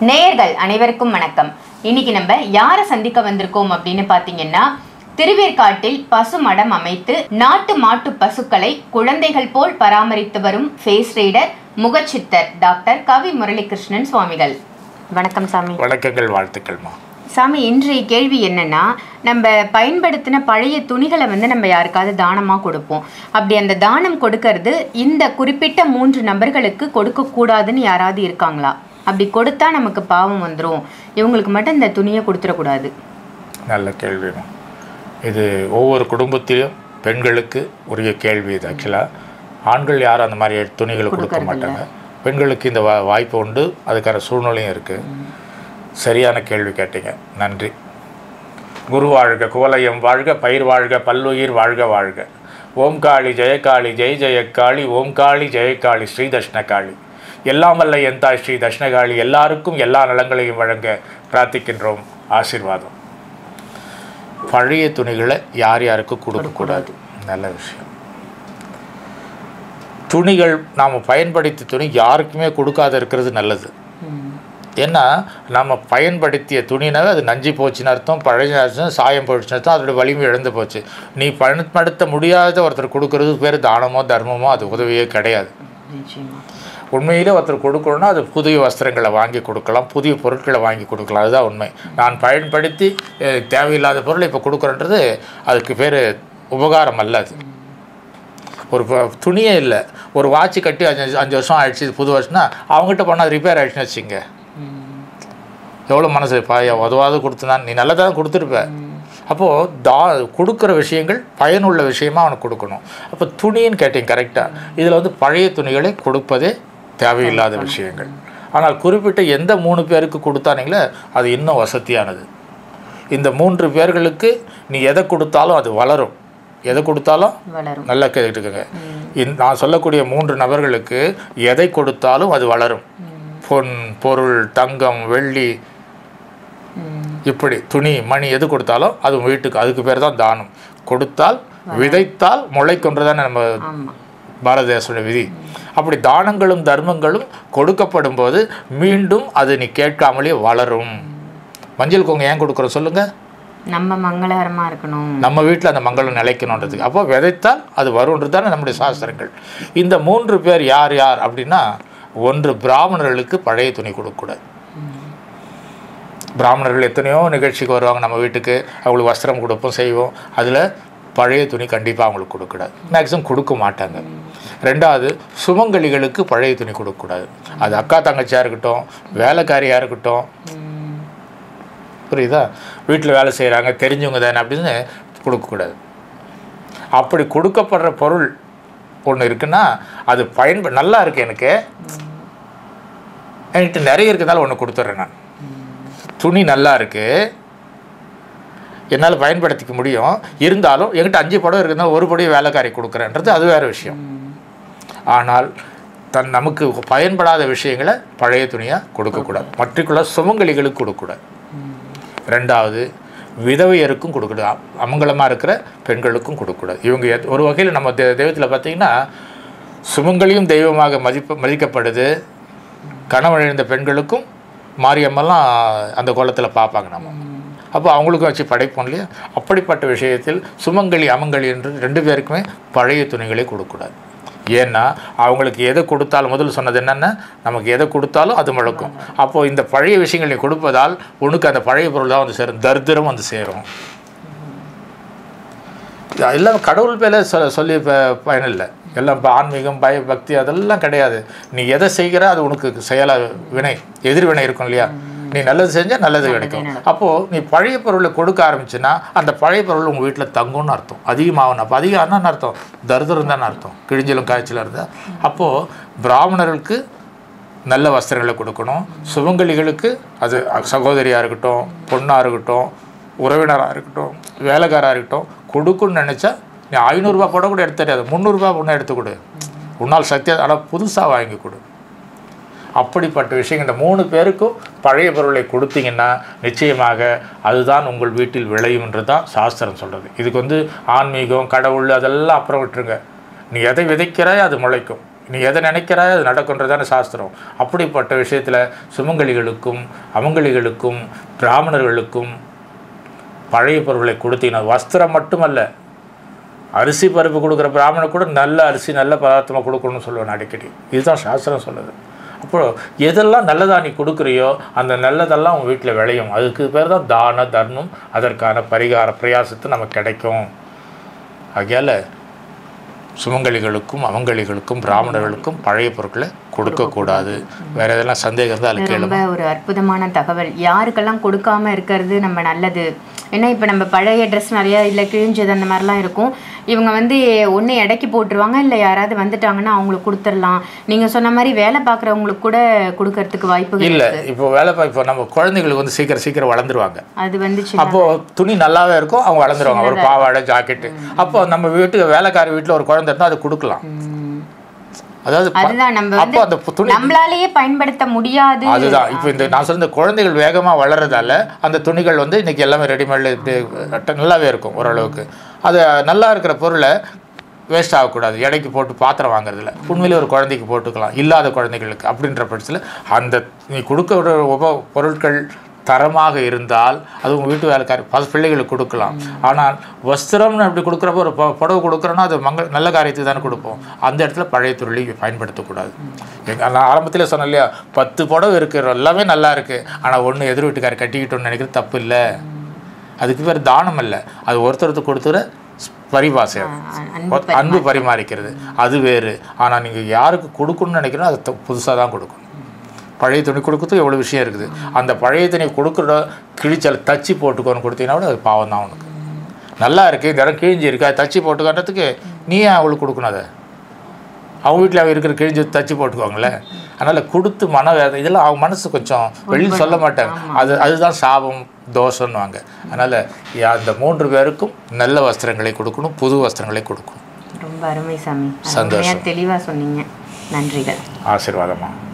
நேயர்கள் அனைவருக்கும் வணக்கம் இன்னைக்கு நம்ம யாரை சந்திக்க வந்திருக்கோம் அப்படின்னு பார்த்தீங்கன்னா திருவேற்காட்டில் பசு மடம் அமைத்து நாட்டு மாட்டு பசுக்களை குழந்தைகள் போல் பராமரித்து வரும் ஃபேஸ் ரீடர் முகச்சித்தர் டாக்டர் கவி முரளிகிருஷ்ணன் சுவாமிகள் வணக்கம் சாமி வணக்கங்கள் வாழ்த்துக்கள்மா சாமி இன்றைய கேள்வி என்னன்னா நம்ம பயன்படுத்தின பழைய துணிகளை வந்து நம்ம யாருக்காவது தானமாக கொடுப்போம் அப்படி அந்த தானம் கொடுக்கறது இந்த குறிப்பிட்ட மூன்று நபர்களுக்கு கொடுக்கக்கூடாதுன்னு யாராவது இருக்காங்களா அப்படி கொடுத்தா நமக்கு பாவம் வந்துடும் இவங்களுக்கு மட்டும் இந்த துணியை கொடுத்துடக்கூடாது நல்ல கேள்விமா இது ஒவ்வொரு குடும்பத்திலும் பெண்களுக்கு உரிய கேள்வி இது ஆக்சுவலாக ஆண்கள் யாரும் அந்த மாதிரி துணிகளை கொடுக்க மாட்டாங்க பெண்களுக்கு இந்த வா வாய்ப்பு உண்டு அதுக்கான சூழ்நிலையும் இருக்குது சரியான கேள்வி கேட்டீங்க நன்றி குரு வாழ்க குவலயம் வாழ்க பயிர் வாழ்க பல்லுயிர் வாழ்க வாழ்க ஓம் காளி ஜெயகாளி ஜெய ஜெயக்காளி ஓம் காளி ஜெயகாளி ஸ்ரீ தட்சிணகாளி எல்லாம் வல்ல என் தாய் ஸ்ரீ தட்சிணகாளி எல்லாருக்கும் எல்லா நலங்களையும் வழங்க பிரார்த்திக்கின்றோம் ஆசீர்வாதம் பழைய துணிகளை யார் யாருக்கு கொடுக்கக்கூடாது நல்ல விஷயம் துணிகள் நாம் பயன்படுத்திய துணி யாருக்குமே கொடுக்காத இருக்கிறது நல்லது ஏன்னா நம்ம பயன்படுத்திய துணினாவே அது நஞ்சு போச்சுன்னு அர்த்தம் பழைய அர்த்தம் சாயம் போச்சுன்னு அர்த்தம் அதோட வலிமை இழந்து போச்சு நீ பயன்படுத்த முடியாத ஒருத்தர் கொடுக்கறது பேர் தானமோ தர்மமோ அது உதவியே கிடையாது நிச்சயமா உண்மையிலே ஒருத்தர் கொடுக்கணும்னா அது புதிய வஸ்திரங்களை வாங்கி கொடுக்கலாம் புதிய பொருட்களை வாங்கி கொடுக்கலாம் அதுதான் உண்மை நான் பயன்படுத்தி அஹ், தேவையில்லாத பொருளை இப்போ கொடுக்குறேன்றது அதுக்கு பேர் உபகாரம் அல்ல அது ஒரு ப- துணியே இல்லை ஒரு வாட்ச் கட்டி அஞ்சு அஞ்சு வருஷம் ஆயிடுச்சு இது புது வருஷம்னா அவங்ககிட்ட போனால் அது ரிப்பேர் ஆயிடுச்சுன்னு வச்சுங்க எவ்வளோ மனசு பாய உதவாது கொடுத்துதான் நீ நல்லதாக தான் கொடுத்துருப்ப அப்போது தா கொடுக்குற விஷயங்கள் பயனுள்ள விஷயமா அவனுக்கு கொடுக்கணும் அப்போ துணின்னு கேட்டீங்க கரெக்டாக இதில் வந்து பழைய துணிகளை கொடுப்பதே தேவையில்லாத விஷயங்கள் ஆனால் குறிப்பிட்ட எந்த மூணு பேருக்கு கொடுத்தானீங்களே அது இன்னும் வசதியானது இந்த மூன்று பேர்களுக்கு நீ எதை கொடுத்தாலும் அது வளரும் எதை கொடுத்தாலும் வளரும் நல்லா கேட்டுக்கோங்க இந்த நான் சொல்லக்கூடிய மூன்று நபர்களுக்கு எதை கொடுத்தாலும் அது வளரும் பொன் பொருள் தங்கம் வெள்ளி இப்படி துணி மணி எது கொடுத்தாலும் அது உங்க வீட்டுக்கு அதுக்கு பேர் தான் தானம் கொடுத்தால் விதைத்தால் முளைக்கொன்றுதானே நம்ம ஆமா பாரத தேசோட விதி அப்படி தானங்களும் தர்மங்களும் கொடுக்கப்படும் போது மீண்டும் அது நீ கேட்காமலே வளரும் மஞ்சள் குங்குமம் ஏன் கொடுக்குறோம் சொல்லுங்க நம்ம மங்களகரமா இருக்கணும் நம்ம வீட்டில் அந்த மங்களம் நிலைக்கணுன்றதுக்கு அப்போ விதைத்தால் அது வரும்ன்றது தானே நம்முடைய சாஸ்திரங்கள் இந்த மூன்று பேர் யார் யார் அப்படின்னா ஒன்று பிராமணர்களுக்கு பழைய துணி கொடுக்கக்கூடாது பிராமணர்கள் எத்தனையோ நிகழ்ச்சிக்கு வருவாங்க நம்ம வீட்டுக்கு அவங்களுக்கு வஸ்திரம் கொடுப்போம் செய்வோம் அதில் பழைய துணி கண்டிப்பாக அவங்களுக்கு கொடுக்கக்கூடாது மேக்ஸிமம் கொடுக்க மாட்டாங்க ரெண்டாவது சுமங்கலிகளுக்கு பழைய துணி கொடுக்கக்கூடாது அது அக்கா தங்கச்சியாக இருக்கட்டும் வேலைக்காரியாக இருக்கட்டும் புரியுதா வீட்டில் வேலை செய்கிறாங்க தெரிஞ்சவங்க தானே அப்படின்னு கொடுக்கக்கூடாது அப்படி கொடுக்கப்படுற பொருள் ஒன்று இருக்குன்னா அது பயன்ப நல்லா இருக்கு எனக்கு என்கிட்ட நிறைய இருக்கிறதால ஒன்று கொடுத்துட்றேன் நான் துணி நல்லா இருக்கு என்னால் பயன்படுத்திக்க முடியும் இருந்தாலும் என்கிட்ட அஞ்சு படம் இருக்கிறதால ஒரு படம் வேலைக்காரி கொடுக்குறேன்றது அது வேறு விஷயம் ஆனால் தன் நமக்கு பயன்படாத விஷயங்களை பழைய துணியாக கொடுக்கக்கூடாது மற்றக்குள்ள சுமங்கலிகளுக்கு கொடுக்கக்கூடாது ரெண்டாவது விதவையருக்கும் கொடுக்கக்கூடாது அமங்கலமாக இருக்கிற பெண்களுக்கும் கொடுக்கக்கூடாது இவங்க எத்- ஒரு வகையில் நம்ம தெ தெய்வத்தில் பார்த்தீங்கன்னா சுமங்கலியும் தெய்வமாக மதிப்பு மதிக்கப்படுது கணவன் இழந்த பெண்களுக்கும் மாரியம்மெல்லாம் அந்த கோலத்தில் பார்ப்பாங்க நம்ம அப்போ அவங்களுக்கும் வச்சு படைப்போம் இல்லையா அப்படிப்பட்ட விஷயத்தில் சுமங்கலி அமங்கலி என்று ரெண்டு பேருக்குமே பழைய துணிகளை கொடுக்கக்கூடாது ஏன்னா அவங்களுக்கு எதை கொடுத்தாலும் முதல்ல சொன்னது என்னென்ன நமக்கு எதை கொடுத்தாலும் அது முழக்கும் அப்போது இந்த பழைய விஷயங்கள் நீ கொடுப்பதால் உனக்கு அந்த பழைய பொருள் தான் வந்து சேரும் தரித்திரம் வந்து சேரும் இது எல்லாம் கடவுள் பேர சொல்ல சொல்லி ப பயனில்லை எல்லாம் இப்போ ஆன்மீகம் பய பக்தி அதெல்லாம் கிடையாது நீ எதை செய்கிற அது உனக்கு செயலா வினை எதிர்வினை இருக்கும் இல்லையா நீ நல்லது செஞ்சால் நல்லது கிடைக்கும் அப்போது நீ பழைய பொருளை கொடுக்க ஆரம்பிச்சுன்னா அந்த பழைய பொருள் உங்கள் வீட்டில் தங்கும்னு அர்த்தம் அதிகமாகணும் அப்போ அதிகம் என்னன்னு அர்த்தம் தரித்திரம் தானே அர்த்தம் கிழிஞ்சலும் காய்ச்சலும் இருந்தால் அப்போது பிராமணர்களுக்கு நல்ல வஸ்திரங்களை கொடுக்கணும் சுமங்கலிகளுக்கு அது சகோதரியாக இருக்கட்டும் பொண்ணாக இருக்கட்டும் உறவினராக இருக்கட்டும் வேலைக்காராக இருக்கட்டும் கொடுக்குன்னு நினச்சா நீ ஐநூறுரூவா கூட கூட எடுத்து தெரியாது முந்நூறுரூவா ஒன்று எடுத்து கொடு உன்னால் சத்தியம் ஆனால் புதுசாக வாங்கி கொடு அப்படிப்பட்ட விஷயங்கள் இந்த மூணு பேருக்கும் பழைய பொருளை கொடுத்தீங்கன்னா நிச்சயமாக அதுதான் உங்கள் வீட்டில் விளையும்ன்றது தான் சாஸ்திரம் சொல்கிறது இதுக்கு வந்து ஆன்மீகம் கடவுள் அதெல்லாம் அப்புறம் விட்டுருங்க நீ எதை விதைக்கிறாய் அது முளைக்கும் நீ எதை நினைக்கிறாய் அது நடக்குன்றதான சாஸ்திரம் அப்படிப்பட்ட விஷயத்தில் சுமங்கலிகளுக்கும் அமங்கலிகளுக்கும் பிராமணர்களுக்கும் பழைய பொருட்களை கொடுத்தீங்கன்னா வஸ்திரம் மட்டுமல்ல அரிசி பருப்பு கொடுக்குற பிராமணர் கூட நல்ல அரிசி நல்ல பதார்த்தமாக கொடுக்கணும்னு சொல்லுவேன் அடிக்கடி இதுதான் சாஸ்திரம் சொல்லுது அப்போ எதெல்லாம் நல்லதா நீ கொடுக்குறியோ அந்த நல்லதெல்லாம் உங்கள் வீட்டில் விளையும் அதுக்கு பேர் தான் தான தர்மம் அதற்கான பரிகார பிரயாசத்தை நமக்கு கிடைக்கும் ஆகையால் சுமங்கலிகளுக்கும் அவங்கலிகளுக்கும் பிராமணர்களுக்கும் பழைய பொருட்களை கொடுக்கக்கூடாது வேற எதெல்லாம் சந்தேகம் இருந்தால் அது கேளு ரொம்ப ஒரு அற்புதமான தகவல் யாருக்கெல்லாம் கொடுக்காம இருக்கிறது நம்ம நல்லது ஏன்னா இப்போ நம்ம பழைய ட்ரெஸ் நிறைய இல்லை கிழிஞ்சது அந்த மாதிரிலாம் இருக்கும் இவங்க வந்து ஒன்று எடைக்கு போட்டுருவாங்க இல்லை யாராவது வந்துட்டாங்கன்னா அவங்களுக்கு கொடுத்துடலாம் நீங்கள் சொன்ன மாதிரி வேலை பார்க்குறவங்களுக்கு கூட கொடுக்கறதுக்கு வாய்ப்புகள் இல்லை இப்போ வேலை பா- இப்போ நம்ம குழந்தைங்களுக்கு வந்து சீக்கிரம் சீக்கிரம் வளர்ந்துருவாங்க அது வந்துச்சு அப்போ துணி நல்லாவே இருக்கும் அவங்க வளர்ந்துருவாங்க ஒரு பாவாடை ஜாக்கெட்டு அப்போ நம்ம வீட்டுக்கு வேலைக்கார வீட்டில் ஒரு குழந்தை இருந்தால் அது கொடுக்கலாம் அதாவது ப- அதுதான் நம்ம வந்து அப்போ அந்த பு- துணி நம்மளாலேயே பயன்படுத்த முடியாது அதுதான் இப்போ இந்த நான் சொல்ற இந்த குழந்தைகள் வேகமாக வளர்றதால அந்த துணிகள் வந்து இன்னைக்கு எல்லாமே ரெடிமேட்ல இப்படி அட்ட- நல்லாவே இருக்கும் ஓரளவுக்கு அது நல்லா இருக்கிற பொருளை வேஸ்ட் ஆகக்கூடாது எடைக்கு போட்டு பாத்திரம் வாங்குறதுல உண்மையிலே ஒரு குழந்தைக்கு போட்டுக்கலாம் இல்லாத குழந்தைகளுக்கு அப்படின்ற பட்சத்தில் அந்த நீ கொடுக்குற உப பொருட்கள் தரமாக இருந்தால் அது உங்கள் வீட்டு வேலைக்கார பல பிள்ளைகளுக்கு கொடுக்கலாம் ஆனால் வஸ்திரம்னு அப்படி கொடுக்குறப்ப ஒரு பொ- புடவை கொடுக்குறோன்னா அது மங்க நல்ல காரியத்துக்கு தானே கொடுப்போம் அந்த இடத்துல பழைய தொழிலை பயன்படுத்தக்கூடாது எங்க நான் ஆரம்பத்தில் சொன்னேன் இல்லையா பத்து புடவை இருக்குது எல்லாமே நல்லா இருக்குது ஆனால் ஒன்று எதிர் வீட்டுக்காரர் கட்டிக்கிட்டோம்னு நினைக்கிறது தப்பு இல்லை அதுக்கு பேர் தானம் இல்லை அது ஒருத்தருக்கு கொடுத்துற பரிபாசை அது. அன்பு அன்பு பரிமாறிக்கிறது அது வேறு ஆனால் நீங்கள் யாருக்கு கொடுக்கணும்னு நினைக்கிறோம் அதை புதுசாக தான் கொடுக்கணும் பழைய துணி கொடுக்கறதுக்கு எவ்வளோ விஷயம் இருக்குது அந்த பழைய துணி கொடுக்குற கிழிச்சல் தச்சு போட்டுக்கோன்னு கொடுத்தீங்கன்னா கூட அது பாவம் தான் உனக்கு நல்லா இருக்குது இந்த இடம் கிழிஞ்சி இருக்கு அதை தச்சு போட்டுக்கன்றதுக்கு நீ ஏன் அவளுக்கு கொடுக்கணும் அதை அவங்க வீட்டில் இருக்கிற கிழிஞ்சு தச்சு போட்டுக்கோங்களேன் அதனால் கொடுத்து மன வேதனை இதெல்லாம் அவங்க மனசு கொஞ்சம் வெளியில் சொல்ல மாட்டாங்க அது அதுதான் சாபம் தோஷம்னுவாங்க அதனால் அந்த மூன்று பேருக்கும் நல்ல வஸ்திரங்களை கொடுக்கணும் புது வஸ்திரங்களை கொடுக்கணும் ரொம்ப அருமை சாமி சந்தோஷம். அருமையாக தெளிவாக சொன்னீங்க நன்றிகள் ஆசீர்வாதமாக